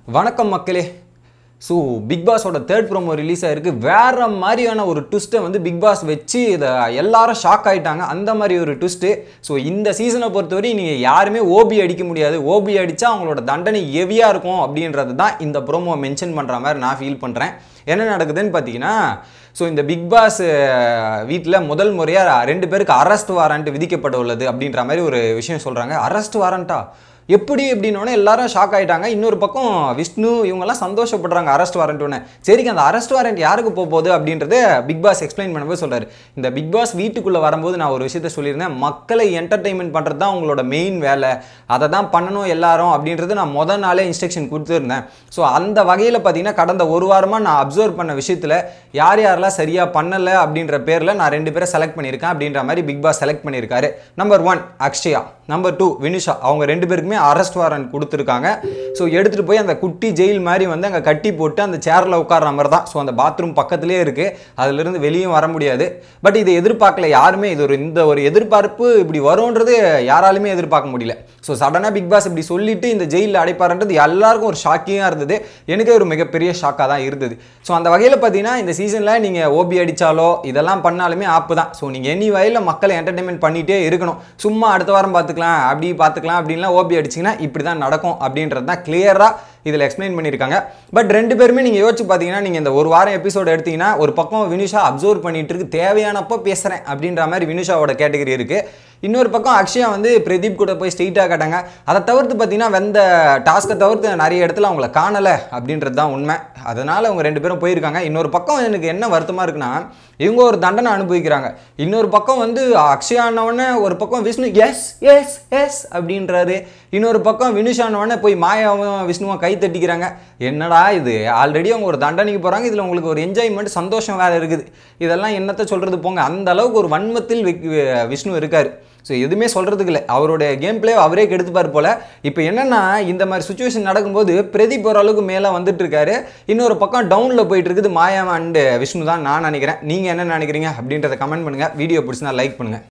வணக்கம் மக்களே so Bigg பாஸோட தேர்ட் ப்ரோமோ ரிலீஸ் ஆயிருக்கு வேற மாதிரியான ஒரு ட்விஸ்ட்டை வந்து பிக் பாஸ் வச்சு இதை எல்லாரும் ஷாக் ஆயிட்டாங்க அந்த மாதிரி ஒரு ட்விஸ்ட்டு ஸோ இந்த சீசனை பொறுத்தவரை நீங்கள் யாருமே ஓபி அடிக்க முடியாது ஓபி அடித்தா அவங்களோட தண்டனை ஹெவியாக இருக்கும் அப்படின்றது தான் இந்த ப்ரோமோ மென்ஷன் பண்ணுற மாதிரி நான் ஃபீல் பண்ணுறேன் என்ன நடக்குதுன்னு பார்த்தீங்கன்னா ஸோ இந்த பிக் பாஸ் வீட்டில் முதல் முறையாக ரெண்டு பேருக்கு அரெஸ்ட் வாரண்ட் விதிக்கப்பட உள்ளது அப்படின்ற மாதிரி ஒரு விஷயம் சொல்கிறாங்க அரெஸ்ட் வாரண்ட்டா எப்படி அப்படின்னோடனே எல்லாரும் ஷாக் ஆயிட்டாங்க இன்னொரு பக்கம் விஷ்ணு இவங்கெல்லாம் சந்தோஷப்படுறாங்க அரெஸ்ட் வாரண்ட்னு சரிங்க அந்த அரெஸ்ட் வாரண்ட் யாருக்கு போக போகுது அப்படின்றத பிக் பாஸ் எக்ஸ்பிளைன் பண்ணும்போது சொல்றாரு இந்த பிக் பாஸ் வீட்டுக்குள்ளே வரும்போது நான் ஒரு விஷயத்த சொல்லியிருந்தேன் மக்களை என்டர்டைன்மெண்ட் பண்ணுறது தான் உங்களோட மெயின் வேலை அதை தான் பண்ணணும் எல்லாரும் அப்படின்றது நான் முத நாளே இன்ஸ்ட்ரக்ஷன் கொடுத்துருந்தேன் ஸோ அந்த வகையில் பார்த்தீங்கன்னா கடந்த ஒரு வாரமாக நான் அப்சர்வ் பண்ண விஷயத்தில் யார் யாரெல்லாம் சரியாக பண்ணலை அப்படின்ற பேரில் நான் ரெண்டு பேரை செலக்ட் பண்ணியிருக்கேன் அப்படின்ற மாதிரி பிக் பாஸ் செலக்ட் பண்ணியிருக்காரு number one Akshaya number two Vinusha அவங்க ரெண்டு பேருக்குமே அரெஸ்ட் வாரண்ட் கொடுத்துருக்காங்க ஸோ எடுத்துகிட்டு போய் அந்த குட்டி ஜெயில் மாதிரி வந்து அங்கே கட்டி போட்டு அந்த சேரில் உட்கார்ற மாதிரி தான் ஸோ அந்த பாத்ரூம் பக்கத்துலேயே இருக்குது அதிலிருந்து வெளியும் வர முடியாது பட் இதை எதிர்பார்க்கல யாருமே இது ஒரு இந்த ஒரு எதிர்பார்ப்பு இப்படி வரும்ன்றது யாராலுமே எதிர்பார்க்க முடியல ஸோ சடனாக பிக் பாஸ் இப்படி சொல்லிட்டு இந்த ஜெயிலில் அடைப்பாருன்றது எல்லாருக்கும் ஒரு ஷாக்கிங்காக இருந்தது எனக்கே ஒரு மிகப்பெரிய ஷாக்காக தான் இருந்தது ஸோ அந்த வகையில் பார்த்தீங்கன்னா இந்த சீசனில் நீங்கள் ஓபி அடித்தாலோ இதெல்லாம் பண்ணாலுமே ஆப்பு தான் ஸோ நீங்கள் எனி வகையில் மக்களை என்டர்டைன்மெண்ட் பண்ணிகிட்டே இருக்கணும் சும்மா அடுத்த வாரம் பார்த்துக்கலாம் அப்படி பார்த்துக்கலாம் அப்படின்லாம் ஓபி அடிச்சிங்கன்னா இப்படி தான் நடக்கும் அப்படின்றது தான் கிளியராக இதில் எக்ஸ்பிளைன் பண்ணியிருக்காங்க பட் ரெண்டு பேருமே நீங்கள் யோசிச்சு பார்த்தீங்கன்னா நீங்கள் இந்த ஒரு வாரம் எபிசோடு எடுத்தீங்கன்னா ஒரு பக்கம் வினுஷா அப்சர்வ் பண்ணிட்டு இருக்கு தேவையானப்போ பேசுகிறேன் அப்படின்ற மாதிரி வினுஷாவோட கேட்டகரி இருக்குது இன்னொரு பக்கம் அக்ஷயா வந்து பிரதீப் கூட போய் ஸ்ட்ரெயிட்டாக கேட்டாங்க அதை தவிர்த்து பார்த்தீங்கன்னா வெந்த டாஸ்க்கை தவிர்த்து நிறைய இடத்துல அவங்கள காணலை அப்படின்றது தான் உண்மை அதனால் அவங்க ரெண்டு பேரும் போயிருக்காங்க இன்னொரு பக்கம் எனக்கு என்ன வருத்தமாக இருக்குன்னா இவங்க ஒரு தண்டனை அனுபவிக்கிறாங்க இன்னொரு பக்கம் வந்து அக்ஷயானவொடனே ஒரு பக்கம் விஷ்ணு எஸ் எஸ் எஸ் அப்படின்றாரு இன்னொரு பக்கம் வினுஷானவொடனே போய் மாயாவும் விஷ்ணுவும் கை தட்டிக்கிறாங்க என்னடா இது ஆல்ரெடி அவங்க ஒரு தண்டனைக்கு போகிறாங்க இதில் உங்களுக்கு ஒரு என்ஜாய்மெண்ட் சந்தோஷம் வேறு இருக்குது இதெல்லாம் என்னத்தை சொல்கிறது போங்க அந்த அளவுக்கு ஒரு வன்மத்தில் விக்- விஷ்ணு இருக்கார் ஸோ எதுவுமே சொல்கிறதுக்கு இல்லை அவருடைய கேம் பிளே அவரே கெடுத்துப்பார் போல இப்போ என்னன்னா இந்த மாதிரி சுச்சுவேஷன் நடக்கும்போது பிரதீப் ஓரளவுக்கு மேலே வந்துட்டு இருக்காரு இன்னொரு பக்கம் டவுனில் போயிட்டு இருக்குது மாயா அண்டு விஷ்ணு தான் நான் நினைக்கிறேன் நீங்கள் என்ன நினைக்கிறீங்க அப்படின்றத கமெண்ட் பண்ணுங்கள் வீடியோ பிடிச்சினா லைக் பண்ணுங்கள்